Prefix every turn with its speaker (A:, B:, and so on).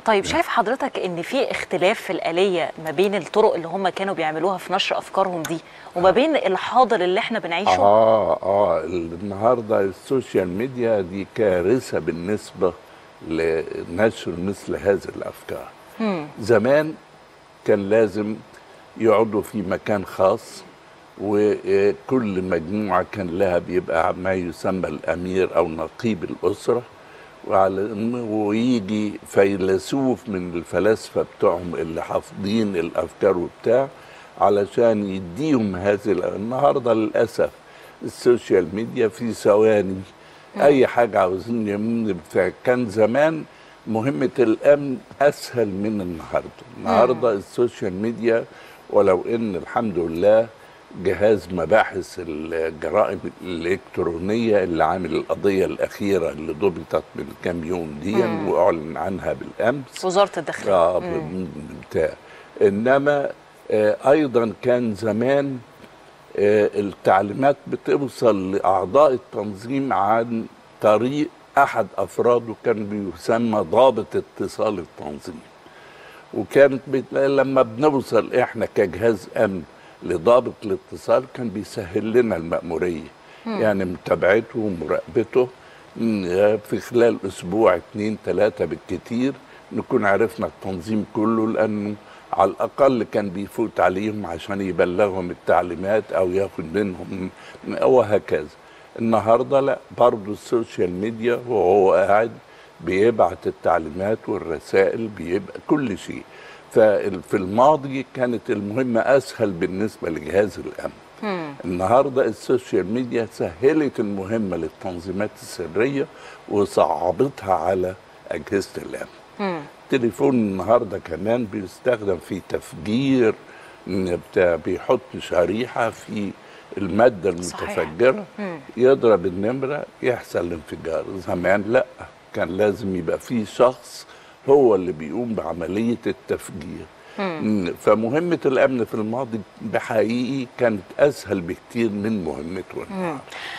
A: طيب شايف حضرتك ان في اختلاف في الآلية ما بين الطرق اللي هم كانوا بيعملوها في نشر افكارهم دي وما بين الحاضر اللي احنا بنعيشه
B: اه اه النهارده السوشيال ميديا دي كارثه بالنسبه لنشر مثل هذه الافكار زمان كان لازم يقعدوا في مكان خاص وكل مجموعه كان لها بيبقى ما يسمى الامير او نقيب الاسره وعلى ويجي فيلسوف من الفلاسفه بتوعهم اللي حافظين الافكار وبتاع علشان يديهم هذه ال- النهارده للاسف السوشيال ميديا في ثواني اي حاجه عاوزين يعملوا بتاع كان زمان مهمه الامن اسهل من النهارده النهارده السوشيال ميديا ولو ان الحمد لله جهاز مباحث الجرائم الإلكترونية اللي عامل القضية الأخيرة اللي ضبطت من كام يوم دي وأعلن عنها بالأمس
A: وزارة الداخلية
B: آه ب- بتاع إنما آه أيضا كان زمان آه التعليمات بتوصل لأعضاء التنظيم عن طريق أحد أفراده كان بيسمى ضابط اتصال التنظيم وكانت بت... لما بنوصل احنا كجهاز امن لضابط الاتصال كان بيسهل لنا المأمورية يعني متابعته ومراقبته م- في خلال اسبوع اتنين تلاتة بالكتير نكون عرفنا التنظيم كله لانه على الاقل كان بيفوت عليهم عشان يبلغهم التعليمات او ياخد منهم وهكذا النهارده لا برضه السوشيال ميديا وهو قاعد بيبعت التعليمات والرسائل بيبقى كل شيء ففي الماضي كانت المهمة أسهل بالنسبة لجهاز الأمن النهاردة السوشيال ميديا سهلت المهمة للتنظيمات السرية وصعبتها على أجهزة الأمن التليفون النهارده كمان بيستخدم في تفجير إن بتاع بيحط شريحه في الماده
A: صحيح.
B: المتفجره يضرب النمره يحصل الانفجار زمان لا كان لازم يبقى في شخص هو اللي بيقوم بعمليه التفجير مم. فمهمه الامن في الماضي بحقيقي كانت اسهل بكتير من مهمته النهارده